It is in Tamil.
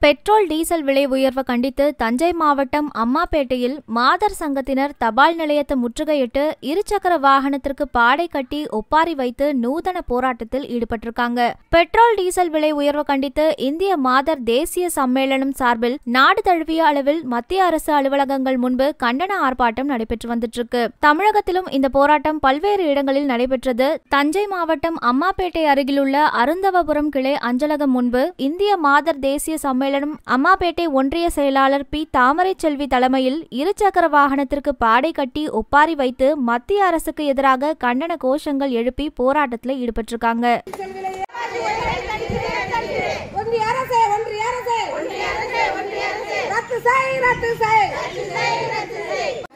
பெட்ரோல் டீசல் விலை உயர்வை கண்டித்து தஞ்சை மாவட்டம் அம்மாப்பேட்டையில் மாதர் சங்கத்தினர் தபால் நிலையத்தை முற்றுகையிட்டு இருசக்கர வாகனத்திற்கு பாடை கட்டி ஒப்பாரி வைத்து நூதன போராட்டத்தில் ஈடுபட்டிருக்காங்க பெட்ரோல் டீசல் விலை உயர்வை கண்டித்து இந்திய மாதர் தேசிய சம்மேளனம் சார்பில் நாடு தழுவிய அளவில் மத்திய அரசு அலுவலகங்கள் முன்பு கண்டன ஆர்ப்பாட்டம் நடைபெற்று வந்துட்டு இருக்கு தமிழகத்திலும் இந்த போராட்டம் பல்வேறு இடங்களில் நடைபெற்றது தஞ்சை மாவட்டம் அம்மாப்பேட்டை அருகிலுள்ள அருந்தவபுரம் கிளை அஞ்சலகம் முன்பு இந்திய மாதர் தேசிய சம்மேளனம் அம்மாப்பேட்டை ஒன்றிய செயலாளர் பி தாமரை செல்வி தலைமையில் இருசக்கர வாகனத்திற்கு பாடை கட்டி ஒப்பாரி வைத்து மத்திய அரசுக்கு எதிராக கண்டன கோஷங்கள் எழுப்பி போராட்டத்தில் ஈடுபட்டிருக்காங்க ஒன்றிய அரசே ஒன்றிய அரசே ரத்து செய் ரத்து செய்